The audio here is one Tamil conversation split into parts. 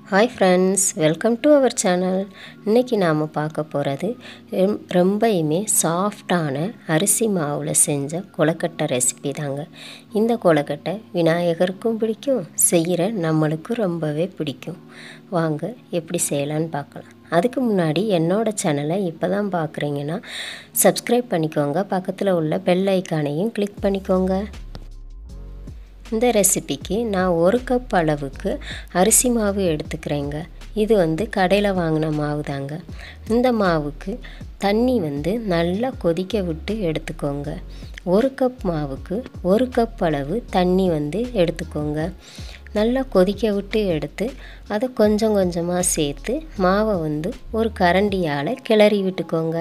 hi friends welcome to our channel இன்றைக்கி நாம் பார்க்க போகிறது ரொம்- ரொம்பயுமே சாஃப்டான அரிசி மாவில் செஞ்ச கொழுக்கட்டை ரெசிபி தாங்க இந்த கொழுக்கட்டை விநாயகருக்கும் பிடிக்கும் செய்கிற நம்மளுக்கும் ரொம்பவே பிடிக்கும் வாங்க எப்படி செய்யலான்னு பார்க்கலாம் அதுக்கு முன்னாடி என்னோட சேனலை இப்போ தான் பார்க்குறீங்கன்னா சப்ஸ்கிரைப் பண்ணிக்கோங்க பக்கத்தில் உள்ள பெல் ஐக்கானையும் கிளிக் பண்ணிக்கோங்க இந்த ரெசிபிக்கு நான் ஒரு கப் அளவுக்கு அரிசி மாவு எடுத்துக்கிறேங்க இது வந்து கடையில் வாங்கின மாவு தாங்க இந்த மாவுக்கு தண்ணி வந்து நல்லா கொதிக்க விட்டு எடுத்துக்கோங்க ஒரு கப் மாவுக்கு ஒரு கப் அளவு தண்ணி வந்து எடுத்துக்கோங்க நல்லா கொதிக்க விட்டு எடுத்து அதை கொஞ்சம் கொஞ்சமாக சேர்த்து மாவை வந்து ஒரு கரண்டியால் கிளறி விட்டுக்கோங்க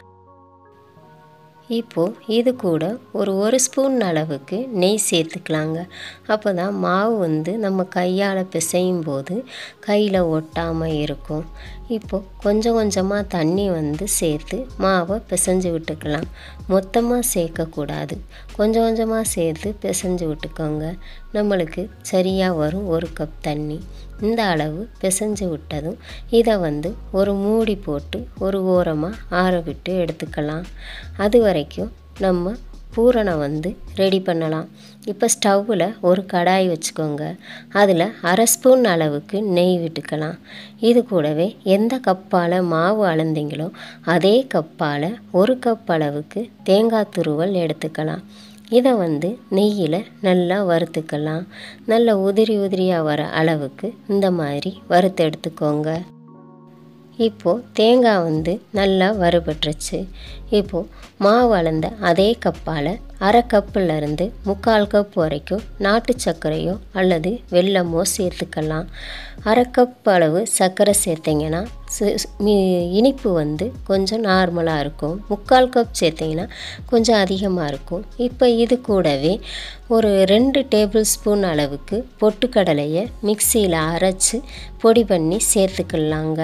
இப்போது இது கூட ஒரு ஒரு ஸ்பூன் அளவுக்கு நெய் சேர்த்துக்கலாங்க அப்போ தான் மாவு வந்து நம்ம கையால் பிசையும் போது கையில் ஒட்டாமல் இருக்கும் இப்போது கொஞ்சம் கொஞ்சமாக தண்ணி வந்து சேர்த்து மாவை பிசைஞ்சு விட்டுக்கலாம் மொத்தமாக சேர்க்கக்கூடாது கொஞ்சம் கொஞ்சமாக சேர்த்து பிசைஞ்சு விட்டுக்கோங்க நம்மளுக்கு சரியாக வரும் ஒரு கப் தண்ணி இந்த அளவு பிசைஞ்சு விட்டதும் இதை வந்து ஒரு மூடி போட்டு ஒரு ஓரமாக ஆற விட்டு எடுத்துக்கலாம் அது வரைக்கும் நம்ம பூரணம் வந்து ரெடி பண்ணலாம் இப்போ ஸ்டவ்வில் ஒரு கடாய் வச்சுக்கோங்க அதில் அரை ஸ்பூன் அளவுக்கு நெய் விட்டுக்கலாம் இது கூடவே எந்த கப்பால் மாவு அளந்தீங்களோ அதே கப்பால் ஒரு கப் அளவுக்கு தேங்காய் துருவல் எடுத்துக்கலாம் இதை வந்து நெய்யில் நல்லா வறுத்துக்கலாம் நல்ல உதிரி உதிரியாக வர அளவுக்கு இந்த மாதிரி வறுத்து எடுத்துக்கோங்க இப்போது தேங்காய் வந்து நல்லா வறுபட்டுருச்சு இப்போது மாவு அளந்த அதே கப்பால் அரை கப்புலேருந்து முக்கால் கப் வரைக்கும் நாட்டு சர்க்கரையோ அல்லது வெல்லமோ சேர்த்துக்கலாம் அரை கப் அளவு சர்க்கரை சேர்த்திங்கன்னா சு- சு- மி- இனிப்பு வந்து கொஞ்சம் நார்மலாக இருக்கும் முக்கால் கப் சேர்த்திங்கன்னா கொஞ்சம் அதிகமாக இருக்கும் இப்போ இது கூடவே ஒரு ரெண்டு டேபிள் ஸ்பூன் அளவுக்கு பொட்டுக்கடலையை மிக்சியில் அரைச்சி பொடி பண்ணி சேர்த்துக்கலாங்க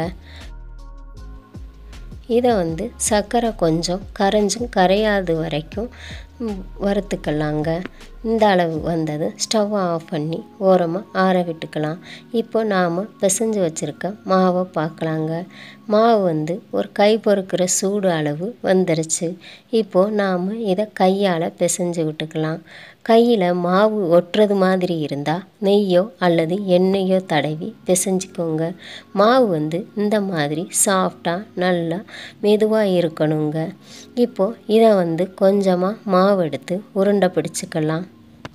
இதை வந்து சர்க்கரை கொஞ்சம் கரைஞ்சும் கரையாது வரைக்கும் ம், வறுத்துக்கலாங்க இந்த அளவு வந்தது ஸ்டவ் ஆஃப் பண்ணி ஓரமாக ஆற விட்டுக்கலாம் இப்போ நாம் பிசைஞ்சு வச்சுருக்க மாவை பார்க்கலாங்க மாவு வந்து ஒரு கை பொறுக்கிற சூடு அளவு வந்துருச்சு இப்போது நாம் இதை கையால் பிசைஞ்சு விட்டுக்கலாம் கையில் மாவு ஒட்டுறது மாதிரி இருந்தால் நெய்யோ அல்லது எண்ணெயோ தடவி பிசைஞ்சுக்கோங்க மாவு வந்து இந்த மாதிரி சாஃப்டாக நல்லா மெதுவாக இருக்கணுங்க இப்போது இதை வந்து கொஞ்சமாக மாவு எடுத்து உருண்டை பிடிச்சிக்கலாம்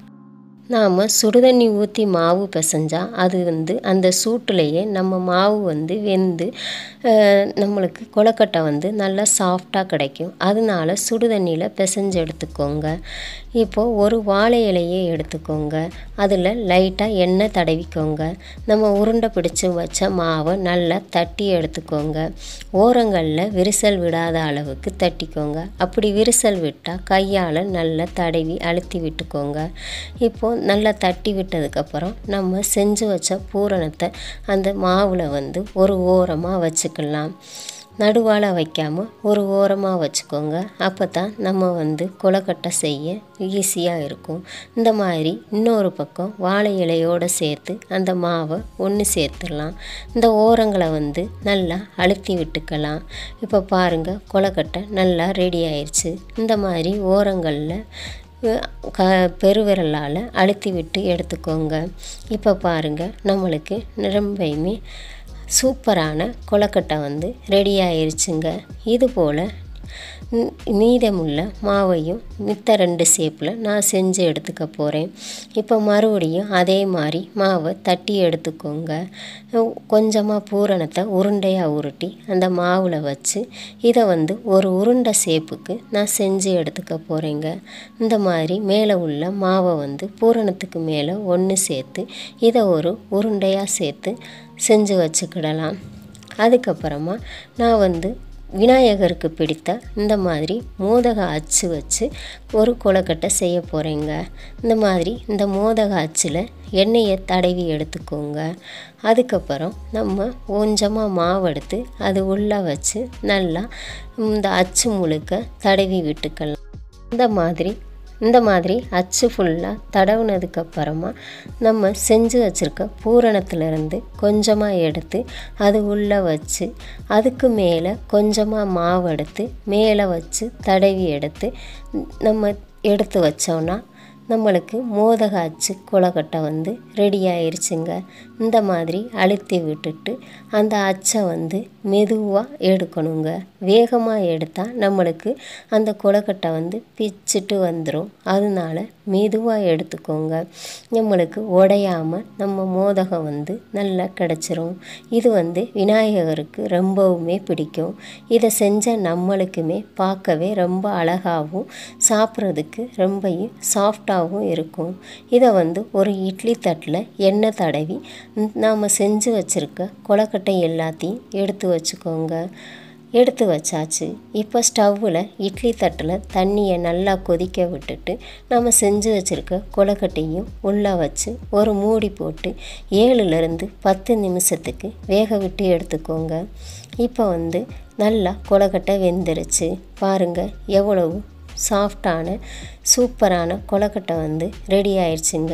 நாம் சுடுதண்ணி ஊற்றி மாவு பிசைஞ்சா அது வந்து அந்த சூட்டுலேயே நம்ம மாவு வந்து வெந்து அஹ், நம்மளுக்கு கொழுக்கட்டை வந்து நல்லா சாஃப்டாக கிடைக்கும் அதனால சுடுதண்ணியில் பிசைஞ்சு எடுத்துக்கோங்க இப்போது ஒரு வாழை இலையை எடுத்துக்கோங்க அதில் லைட்டாக எண்ணெய் தடவிக்கோங்க நம்ம உருண்டை பிடிச்சி வச்ச மாவை நல்லா தட்டி எடுத்துக்கோங்க ஓரங்களில் விரிசல் விடாத அளவுக்கு தட்டிக்கோங்க அப்படி விரிசல் விட்டால் கையால் நல்லா தடவி அழுத்தி விட்டுக்கோங்க இப்போது நல்லா தட்டி விட்டதுக்கப்புறம் நம்ம செஞ்சு வச்ச பூரணத்தை அந்த மாவில் வந்து ஒரு ஓரமாக வச்சுக்கலாம் நடுவால் வைக்காமல் ஒரு ஓரமாக வச்சுக்கோங்க அப்போ தான் நம்ம வந்து கொழுக்கட்டை செய்ய ஈஸியாக இருக்கும் இந்த மாதிரி இன்னொரு பக்கம் வாழை இலையோடு சேர்த்து அந்த மாவை ஒன்று சேர்த்துடலாம் இந்த ஓரங்களை வந்து நல்லா அழுத்தி விட்டுக்கலாம் இப்போ பாருங்கள் கொழுக்கட்டை நல்லா ரெடி ஆயிடுச்சு இந்த மாதிரி ஓரங்களில் க பெருவிரலால் அழுத்தி விட்டு எடுத்துக்கோங்க இப்போ பாருங்கள் நம்மளுக்கு ரொம்பயுமே சூப்பரான கொழுக்கட்டை வந்து ரெடி ஆயிருச்சுங்க இது போல் ம், மீதமுள்ள மாவையும் மித்த ரெண்டு ஷேப்பில் நான் செஞ்சு எடுத்துக்க போகிறேன் இப்போ மறுபடியும் அதே மாதிரி மாவை தட்டி எடுத்துக்கோங்க கொஞ்சமாக பூரணத்தை உருண்டையாக உருட்டி அந்த மாவில் வச்சு இதை வந்து ஒரு உருண்டை ஷேப்புக்கு நான் செஞ்சு எடுத்துக்க போகிறேங்க இந்த மாதிரி மேலே உள்ள மாவை வந்து பூரணத்துக்கு மேலே ஒன்று சேர்த்து இதை ஒரு உருண்டையாக சேர்த்து செஞ்சு வச்சுக்கிடலாம் அதுக்கப்புறமா நான் வந்து விநாயகருக்கு பிடித்த இந்த மாதிரி மோதக அச்சு வச்சு ஒரு கொழுக்கட்டை செய்ய போகிறேங்க இந்த மாதிரி இந்த மோதக அச்சில் எண்ணெயை தடவி எடுத்துக்கோங்க அதுக்கப்புறம் நம்ம கொஞ்சமாக மாவு எடுத்து அது உள்ளே வச்சு நல்லா இந்த அச்சு முழுக்க தடவி விட்டுக்கலாம் இந்த மாதிரி இந்த மாதிரி அச்சு ஃபுல்லாக தடவுனதுக்கப்புறமா நம்ம செஞ்சு வச்சுருக்க பூரணத்துலேருந்து கொஞ்சமாக எடுத்து அது உள்ளே வச்சு அதுக்கு மேலே கொஞ்சமாக மாவு எடுத்து மேலே வச்சு தடவி எடுத்து நம்ம எடுத்து வச்சோன்னா நம்மளுக்கு மோதக அச்சு கொலக்கட்டை வந்து ரெடி ஆயிருச்சுங்க இந்த மாதிரி அழுத்தி விட்டுட்டு அந்த அச்சை வந்து மெதுவாக எடுக்கணுங்க வேகமாக எடுத்தால் நம்மளுக்கு அந்த கொலக்கட்டை வந்து பிச்சுட்டு வந்துடும் அதனால மெதுவாக எடுத்துக்கோங்க நம்மளுக்கு உடையாமல் நம்ம மோதகம் வந்து நல்லா கிடச்சிரும் இது வந்து விநாயகருக்கு ரொம்பவுமே பிடிக்கும் இதை செஞ்ச நம்மளுக்குமே பார்க்கவே ரொம்ப அழகாகவும் சாப்பிட்றதுக்கு ரொம்பவும் சாஃப்டாகவும் இருக்கும் இதை வந்து ஒரு இட்லி தட்டில் எண்ணெய் தடவி நாம் செஞ்சு வச்சுருக்க கொலக்கட்டை எல்லாத்தையும் எடுத்து வச்சுக்கோங்க எடுத்து வச்சாச்சு இப்போ ஸ்டவ்வில் இட்லி தட்டில் தண்ணியை நல்லா கொதிக்க விட்டுட்டு நம்ம செஞ்சு வச்சுருக்க கொலக்கட்டையும் உள்ளே வச்சு ஒரு மூடி போட்டு ஏழுலேருந்து பத்து நிமிஷத்துக்கு வேக விட்டு எடுத்துக்கோங்க இப்போ வந்து நல்லா கொலக்கட்டை வெந்துருச்சு பாருங்கள் எவ்வளவு சாஃப்டான சூப்பரான கொலக்கட்டை வந்து ரெடி ஆயிடுச்சுங்க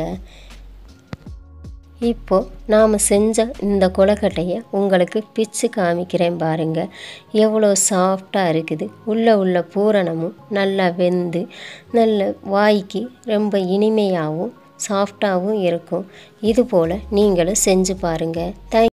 இப்போ நாம் செஞ்ச இந்த கொலக்கட்டையை உங்களுக்கு பிச்சு காமிக்கிறேன் பாருங்கள் எவ்வளோ சாஃப்டாக இருக்குது உள்ளே உள்ள பூரணமும் நல்லா வெந்து நல்ல வாய்க்கு ரொம்ப இனிமையாகவும் சாஃப்டாகவும் இருக்கும் இது போல் நீங்களும் செஞ்சு பாருங்கள் தேங்க்